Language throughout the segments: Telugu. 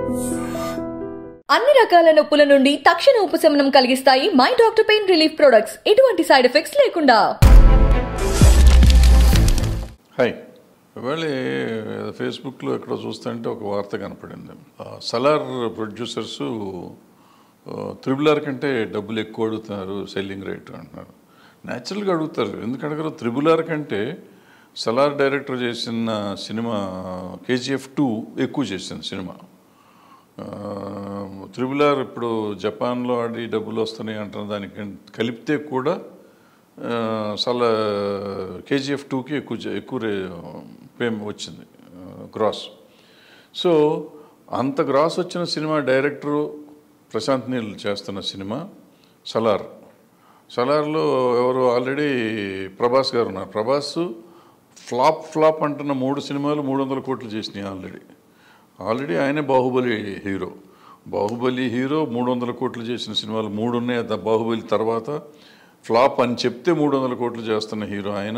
అన్ని రకాల నొప్పుల నుండి తక్షణ ఉపశమనం కలిగిస్తాయి my doctor pain relief products ఎటువంటి సైడ్ ఎఫెక్ట్స్ లేకుండా హాయ్ ఇవాళ ఫేస్బుక్లో ఎక్కడో చూస్తుంటే ఒక వార్త కనపడింది ఆ, సలార్ ప్రొడ్యూసర్స్ త్రిబుల్ ఆర్ కంటే డబ్బులు ఎక్కువ అడుగుతున్నారు సెల్లింగ్ రేట్ అంటున్నారు న్యాచురల్గా అడుగుతారు ఎందుకు అడగరు త్రిబుల్ ఆర్ కంటే సలార్ డైరెక్టర్ చేసిన సినిమా కేజీఎఫ్ టూ ఎక్కువ చేసిన సినిమా త్రిబుల్ ఆర్ ఇప్పుడు జపాన్లో ఆడి డబ్బులు వస్తున్నాయి అంటున్న దానికి కలిపితే కూడా ఆ, చాలా కేజీఎఫ్ టూకి ఎక్కువ జ- ఎక్కువ రే పేమ్ వచ్చింది గ్రాస్ సో అంత గ్రాస్ వచ్చిన సినిమా డైరెక్టరు ప్రశాంత్ నీల్ చేస్తున్న సినిమా సలార్ సలార్లో ఎవరు ఆల్రెడీ ప్రభాస్ గారు ఉన్నారు ప్రభాస్ ఫ్లాప్ ఫ్లాప్ అంటున్న మూడు సినిమాలు మూడు వందల కోట్లు చేసినాయి ఆల్రెడీ ఆల్రెడీ ఆయనే బాహుబలి హీరో బాహుబలి హీరో మూడు వందల కోట్లు చేసిన సినిమాలు మూడు ఉన్నాయి ద- బాహుబలి తర్వాత ఫ్లాప్ అని చెప్తే మూడు వందల కోట్లు చేస్తున్న హీరో ఆయన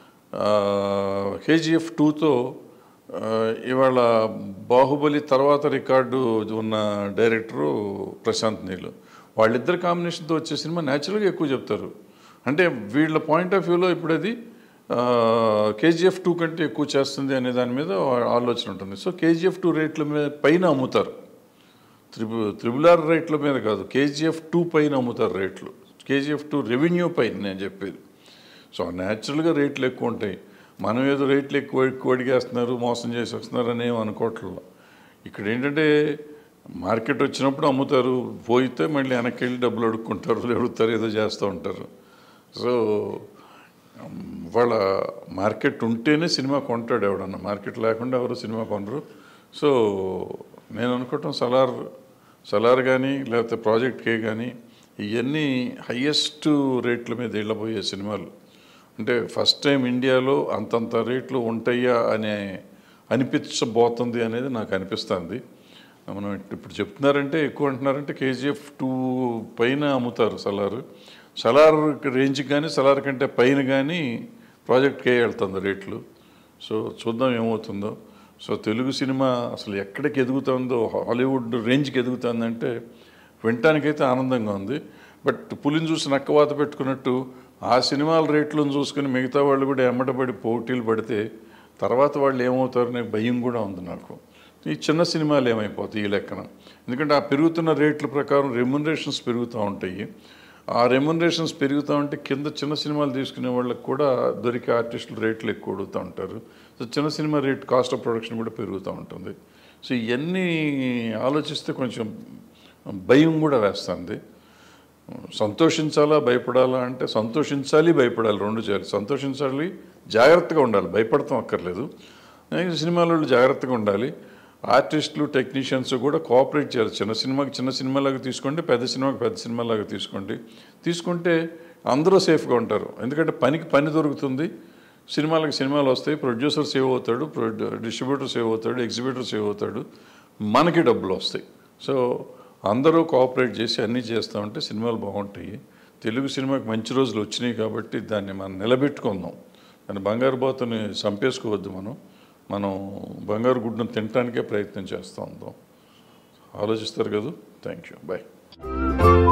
కేజీఎఫ్ టూతో ఇవాళ బాహుబలి తర్వాత రికార్డు ఉన్న డైరెక్టరు ప్రశాంత్ నీల్ వాళ్ళిద్దరు కాంబినేషన్తో వచ్చే సినిమా న్యాచురల్గా ఎక్కువ చెప్తారు అంటే వీళ్ళ పాయింట్ ఆఫ్ వ్యూలో ఇప్పుడు అది కేజీఎఫ్ టూ కంటే ఎక్కువ చేస్తుంది అనే దాని మీద ఆలోచన ఉంటుంది సో కేజీఎఫ్ టూ రేట్ల మీద పైన అమ్ముతారు త్రిబు త్రిబుల్ ఆర్ రేట్ల మీద కాదు కేజీఎఫ్ టూ పైన అమ్ముతారు రేట్లు కేజీఎఫ్ టూ రెవెన్యూ పైన నేను చెప్పేది సో న్యాచురల్గా రేట్లు ఎక్కువ ఉంటాయి మనం ఏదో రేట్లు ఎక్కువ ఎక్కువ అడిగేస్తున్నారు మోసం చేసి వస్తున్నారు అని ఏం అనుకోవట్లేదు ఇక్కడ ఏంటంటే మార్కెట్ వచ్చినప్పుడు అమ్ముతారు పోయితే మళ్ళీ వెనక్కి వెళ్ళి డబ్బులు అడుక్కుంటారు అడుగుతారు ఏదో చేస్తూ ఉంటారు సో వాళ్ళ మార్కెట్ ఉంటేనే సినిమా కొంటాడు ఎవడన్నా మార్కెట్ లేకుండా ఎవరు సినిమా కొనరు సో నేను అనుకోవటం సలార్ సలార్ కానీ లేకపోతే ప్రాజెక్ట్ కే కానీ ఇవన్నీ హయ్యెస్ట్ రేట్ల మీద వెళ్ళబోయే సినిమాలు అంటే ఫస్ట్ టైం ఇండియాలో అంతంత రేట్లు ఉంటాయా అనే అనిపించబోతుంది అనేది నాకు అనిపిస్తుంది మనం ఇప్పుడు చెప్తున్నారంటే ఎక్కువ అంటున్నారంటే కేజీఎఫ్ టూ పైన అమ్ముతారు సలార్ సలార్ రేంజ్కి కానీ సలార్ కంటే పైన కానీ ప్రాజెక్ట్కే వెళ్తుంది రేట్లు సో చూద్దాం ఏమవుతుందో సో తెలుగు సినిమా అసలు ఎక్కడికి ఎదుగుతుందో హాలీవుడ్ రేంజ్కి ఎదుగుతుందంటే వినటానికైతే ఆనందంగా ఉంది బట్ పులిని చూసి నక్కవాత పెట్టుకున్నట్టు ఆ సినిమాల రేట్లను చూసుకుని మిగతా వాళ్ళు కూడా ఎమ్మటపడి పోటీలు పడితే తర్వాత వాళ్ళు ఏమవుతారనే భయం కూడా ఉంది నాకు ఈ చిన్న సినిమాలు ఏమైపోతాయి ఈ లెక్కన ఎందుకంటే ఆ పెరుగుతున్న రేట్ల ప్రకారం రెమ్యునరేషన్స్ పెరుగుతూ ఉంటాయి ఆ రెమ్యునరేషన్స్ పెరుగుతూ ఉంటే కింద చిన్న సినిమాలు తీసుకునే వాళ్ళకి కూడా దొరికే ఆర్టిస్టులు రేట్లు ఎక్కువ అడుగుతూ ఉంటారు సో చిన్న సినిమా రేట్ కాస్ట్ ఆఫ్ ప్రొడక్షన్ కూడా పెరుగుతూ ఉంటుంది సో ఇవన్నీ ఆలోచిస్తే కొంచెం భయం కూడా వేస్తుంది సంతోషించాలా భయపడాలా అంటే సంతోషించాలి భయపడాలి రెండు చేయాలి సంతోషించాలి జాగ్రత్తగా ఉండాలి భయపడతాం అక్కర్లేదు ఈ సినిమాలో జాగ్రత్తగా ఉండాలి ఆర్టిస్టులు టెక్నీషియన్స్ కూడా కోఆపరేట్ చేయాలి చిన్న సినిమాకి చిన్న సినిమాలాగా తీసుకోండి పెద్ద సినిమాకి పెద్ద సినిమాలాగా తీసుకోండి తీసుకుంటే అందరూ సేఫ్గా ఉంటారు ఎందుకంటే పనికి పని దొరుకుతుంది సినిమాలకు సినిమాలు వస్తాయి ప్రొడ్యూసర్ సేవ్ అవుతాడు డిస్ట్రిబ్యూటర్ సేవ్ అవుతాడు ఎగ్జిబిటర్ సేవ్ అవుతాడు మనకి డబ్బులు వస్తాయి సో అందరూ కోఆపరేట్ చేసి అన్నీ చేస్తూ ఉంటే సినిమాలు బాగుంటాయి తెలుగు సినిమాకి మంచి రోజులు వచ్చినాయి కాబట్టి దాన్ని మనం నిలబెట్టుకుందాం దాన్ని బంగారు బాతుని చంపేసుకోవద్దు మనం మనం బంగారు గుడ్డును తినటానికే ప్రయత్నం చేస్తూ ఉందాం ఆలోచిస్తారు కదా థ్యాంక్ యూ బాయ్